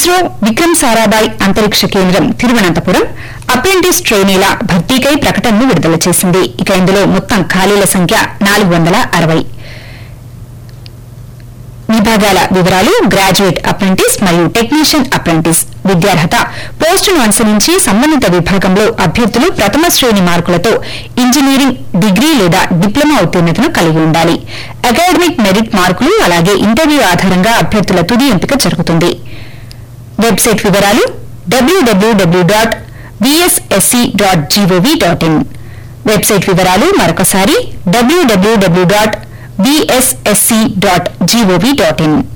ఇస్రో విక్రమ్ సారాభాయ్ అంతరిక్ష కేంద్రం తిరువనంతపురం అప్రెంటిస్ ట్రైనీల భర్తీకై ప్రకటనను విడుదల చేసింది ఇక ఇందులో మొత్తం ఖాళీల సంఖ్య నాలుగు వందల అరవై విభాగాల వివరాలు గ్రాడ్యుయేట్ అప్రెంటిస్ మరియు టెక్నీషియన్ అప్రెంటిస్ విద్యార్హత పోస్టును అనుసరించి సంబంధిత విభాగంలో అభ్యర్థులు ప్రథమ శ్రేణి మార్కులతో ఇంజనీరింగ్ డిగ్రీ లేదా డిప్లొమా ఉత్తీర్ణతను కలిగి ఉండాలి అకాడమిక్ మెరిట్ మార్కులు అలాగే ఇంటర్వ్యూ ఆధారంగా అభ్యర్థుల తుది ఎంపిక జరుగుతుంది వెబ్సైట్ వివరాలు WWW dot VSSC dot GOV dot in website వివరాలు మరొకసారి WWW dot VSSC dot GOV dot in